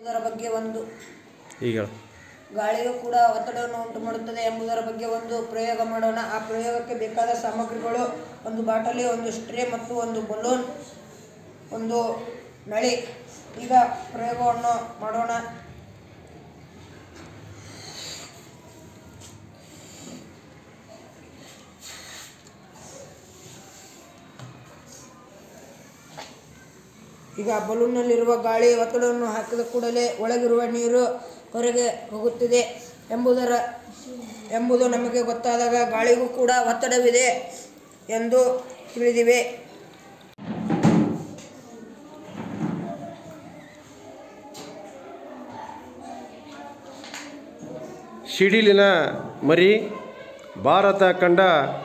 ಇದರ ಬಗ್ಗೆ ಒಂದು ಈಗ ಹೇಳು ಗಾಳಿಯು ಕೂಡ ಒತ್ತಡವನ್ನು ಉಂಟು ಮಾಡುತ್ತದೆ ಎಂಬುದರ ಬಗ್ಗೆ ಒಂದು ಪ್ರಯೋಗ ಮಾಡೋಣ ಆ ಪ್ರಯೋಗಕ್ಕೆ ಬೇಕಾದ ಸಾಮಗ್ರಿಗಳು ಒಂದು ಬಾಟಲಿ ಒಂದು ಸ್ಟ್ರೇ ಮತ್ತು ಒಂದು ಬಲೂನ್ ಒಂದು ನಳಿ ಈಗ ಪ್ರಯೋಗವನ್ನು ಮಾಡೋಣ ಈಗ ಬಲೂನ್ನಲ್ಲಿರುವ ಗಾಳಿ ಒತ್ತಡವನ್ನು ಹಾಕಿದ ಕೂಡಲೇ ಒಳಗಿರುವ ನೀರು ಹೊರಗೆ ಹೋಗುತ್ತಿದೆ ಎಂಬುದರ ಎಂಬುದು ನಮಗೆ ಗೊತ್ತಾದಾಗ ಗಾಳಿಗೂ ಕೂಡ ಒತ್ತಡವಿದೆ ಎಂದು ತಿಳಿದಿವೆ ಸಿಡಿಲಿನ ಮರಿ ಭಾರತ ಕಂಡ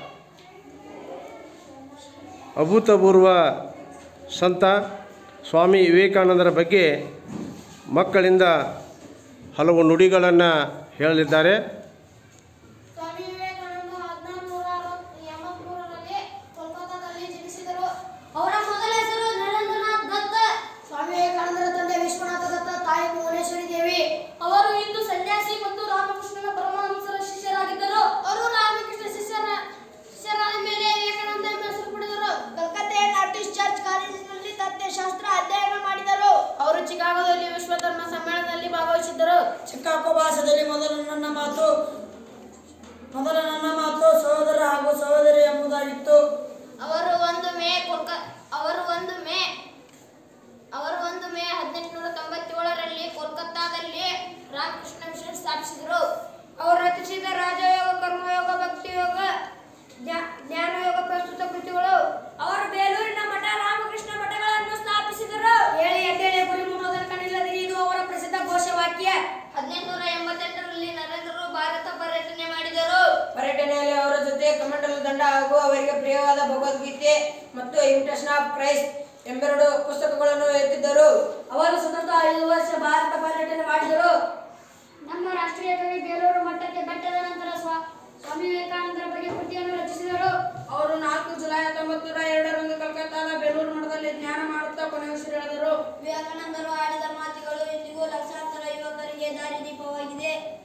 ಅಭೂತಪೂರ್ವ ಸಂತ ಸ್ವಾಮಿ ವಿವೇಕಾನಂದರ ಬಗ್ಗೆ ಮಕ್ಕಳಿಂದ ಹಲವು ನುಡಿಗಳನ್ನು ಹೇಳಲಿದ್ದಾರೆ ಸ್ವಾಮಿ ವಿವೇಕಾನಂದ ಹದಿನಾರುನೂರ ಎಂಬತ್ಮೂರರಲ್ಲಿ ಕೋಲ್ಕತ್ತಾದಲ್ಲಿ ಜನಿಸಿದರು ಅವರ ಮೊದಲ ಹೆಸರು ನರೇಂದ್ರನಾಥ್ ದತ್ತ ಸ್ವಾಮಿ ವಿವೇಕಾನಂದರ ತಂದೆ ವಿಶ್ವನಾಥ ದತ್ತ ತಾಯಿ ಭುವನೇಶ್ವರಿ ದೇವಿ ಅವರು ಹಿಂದೂ ಸನ್ಯಾಸಿ ಮತ್ತು ರಾಮಕೃಷ್ಣನ ಪರಮಹಂಸರ ಶಿಷ್ಯರಾಗಿದ್ದರು ಅವರು ರಾಮಕೃಷ್ಣ ಶಿಷ್ಯರ ಶಿಷ್ಯರಾದ ಮೇಲೆ ವಿವೇಕಾನಂದ ಎಂಬ ಹೆಸರು ಪಡೆದರು ಕಲ್ಕತ್ತೆಯ ನಾರ್ಟಿಸ್ಟ್ ಚರ್ಚ್ ಕಾಲೇಜಿನಲ್ಲಿ ತತ್ವಶಾಸ್ತ್ರ ಅಧ್ಯಯನ ಮಾಡಿದರು ಅವರು ಚಿಕಾಗೋದಲ್ಲಿ ವಿಶ್ವ ಧರ್ಮ ಸಮ್ಮೇಳನದಲ್ಲಿ ಭಾಗವಹಿಸಿದ್ದರು ಚಿಕಾಗೋ ಭಾಷೆಯಲ್ಲಿ ಮೊದಲು ನನ್ನ ಮಾತು ಮೊದಲ ನನ್ನ ಮಾತು ಸಹೋದರ ಹಾಗೂ ಸಹೋದರಿ ಎಂಬುದಾಗಿತ್ತು ಅವರು ಒಂದು ಮೇ ಕೊಲ್ಕ ಅವರು ಒಂದು ಮೇ ಅವರು ಒಂದು ಮೇ ಹದಿನೆಂಟುನೂರ ತೊಂಬತ್ತೇಳರಲ್ಲಿ ಕೋಲ್ಕತ್ತಾದಲ್ಲಿ ರಾಮಕೃಷ್ಣ ಮಿಷನ್ ಸ್ಥಾಪಿಸಿದರು ಅವರು ರಚಿಸಿದ ರಾಜಯೋಗ ಕರ್ಮಯೋಗ ಭಕ್ತಿಯೋಗ ಜ್ಞಾ- ಜ್ಞಾನಯೋಗ ಪ್ರಸ್ತುತ ಕೃತಿಗಳು ಅವರು ಬೇಲೂರಿನ ಮಠ ರಾಮಕೃಷ್ಣ ಮಠಗಳನ್ನು ಸ್ಥಾಪಿಸಿದರು ಏಳಿ ಎದ್ದೇಳಿ ಗುರಿ ಮುನ್ನೋದರ ಕಣ್ಣಿಲ್ಲದೆ ಇದು ಅವರ ಪ್ರಸಿದ್ಧ ಘೋಷವಾಕ್ಯ ಹದಿನೆಂಟುನೂರ ಎಂಬತ್ತೆಂಟರಲ್ಲಿ ನರೇಂದ್ರರು ಭಾರತ ಪರ್ಯಟನೆ ಮಾಡಿದರು ಪರ್ಯಟನೆಯಲ್ಲಿ ಅವರ ಜೊತೆ ಕಮಂಡಲ ದಂಡ ಹಾಗೂ ಅವರಿಗೆ ಪ್ರಿಯವಾದ ಭಗವದ್ಗೀತೆ ಮತ್ತು ಇಮಿಟೇಷನ್ ಆಫ್ ಕ್ರೈಸ್ಟ್ ಎಂಬೆರಡು ಪುಸ್ತಕಗಳನ್ನು ಎತ್ತಿದ್ದರು ಅವರು ಸತತ ಐದು ವರ್ಷ ಭಾರತ ಪರ್ಯಟನೆ ಮಾಡಿದರು ನಮ್ಮ ರಾಷ್ಟ್ರೀಯ ಕವಿ ಬೇಲೂರು ಮಠಕ್ಕೆ ಬೆಟ್ಟದ ನಂತರ ಸ್ವ- ಸ್ವಾಮಿ ವಿವೇಕಾನಂದರ ಬಗ್ಗೆ ಕೃತಿಯನ್ನು ರಚಿಸಿದರು ಅವರು ನಾಲ್ಕು ಜುಲೈ ಹತ್ತೊಂಬತ್ತು ನೂರ ಎರಡರಂದು ಕಲ್ಕತ್ತಾದ ಬೆಂಗಳೂರು ಮಠದಲ್ಲಿ ಜ್ಞಾನ ಮಾಡುತ್ತಾ ಕೊನೆಯುಸಿರೆಳೆದರು ವಿವೇಕಾನಂದರು ಆಡಿದ ಮಾತುಗಳು ಇಂದಿಗೂ ಲಕ್ಷಾಂತರ ಯುವಕರಿಗೆ ದಾರಿದೀಪವಾಗಿದೆ